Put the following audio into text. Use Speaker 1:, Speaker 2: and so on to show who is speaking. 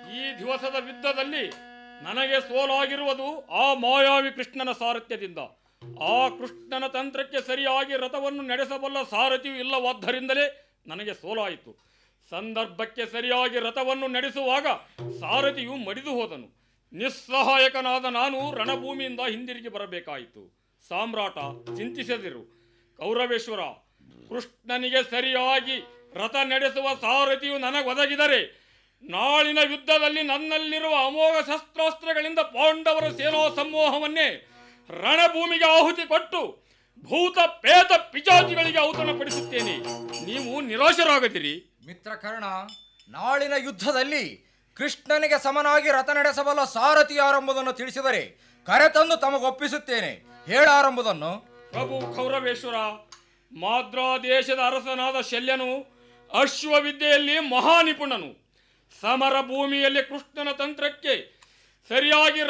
Speaker 1: ಈ ದಿವಸದ ಯುದ್ಧದಲ್ಲಿ ನನಗೆ ಸೋಲಾಗಿರುವುದು ಆ ಮಾಯಾವಿ ಕೃಷ್ಣನ ಸಾರಥ್ಯದಿಂದ ಆ ಕೃಷ್ಣನ ತಂತ್ರಕ್ಕೆ ಸರಿಯಾಗಿ ರಥವನ್ನು ನಡೆಸಬಲ್ಲ ಸಾರಥಿಯು ಇಲ್ಲವಾದ್ದರಿಂದಲೇ ನನಗೆ ಸೋಲಾಯಿತು ಸಂದರ್ಭಕ್ಕೆ ಸರಿಯಾಗಿ ರಥವನ್ನು ನಡೆಸುವಾಗ ಸಾರಥಿಯು ಮಡಿದು ಹೋದನು ನಿಸ್ಸಹಾಯಕನಾದ ನಾನು ರಣಭೂಮಿಯಿಂದ ಹಿಂದಿರುಗಿ ಬರಬೇಕಾಯಿತು ಸಾಮ್ರಾಟ ಚಿಂತಿಸದಿರು ಕೌರವೇಶ್ವರ ಕೃಷ್ಣನಿಗೆ ಸರಿಯಾಗಿ ರಥ ನಡೆಸುವ ಸಾರಥಿಯು ನನಗೊದಗಿದರೆ ನಾಳಿನ ಯುದ್ಧದಲ್ಲಿ ನನ್ನಲ್ಲಿರುವ ಅಮೋಘ ಶಸ್ತ್ರಾಸ್ತ್ರಗಳಿಂದ ಪಾಂಡವರ ಸೇನಾ ಸಮೂಹವನ್ನೇ ರಣಭೂಮಿಗೆ ಆಹುತಿ ಕೊಟ್ಟು ಭೂತ ಪೇತ ಪಿಚಾಚಿಗಳಿಗೆ ಔತಣಪಡಿಸುತ್ತೇನೆ ನೀವು ನಿರಾಶರಾಗದಿರಿ
Speaker 2: ಮಿತ್ರಕರ್ಣ ನಾಳಿನ ಯುದ್ಧದಲ್ಲಿ ಕೃಷ್ಣನಿಗೆ ಸಮನಾಗಿ ರಥ ನಡೆಸಬಲ್ಲ ಸಾರಥಿ ಯಾರೆಂಬುದನ್ನು ತಿಳಿಸಿದರೆ ಕರೆತಂದು ತಮಗೊಪ್ಪಿಸುತ್ತೇನೆ ಹೇಳಾರೆಂಬುದನ್ನು
Speaker 1: ಪ್ರಭು ಕೌರವೇಶ್ವರ ಮಾದ್ರಾ ದೇಶದ ಅರಸನಾದ ಶಲ್ಯನು ಅಶ್ವವಿದ್ಯೆಯಲ್ಲಿ ಮಹಾನಿಪುಣನು ಸಮರ ಭೂಮಿಯಲ್ಲಿ ಕೃಷ್ಣನ ತಂತ್ರಕ್ಕೆ ಸರಿಯಾಗಿ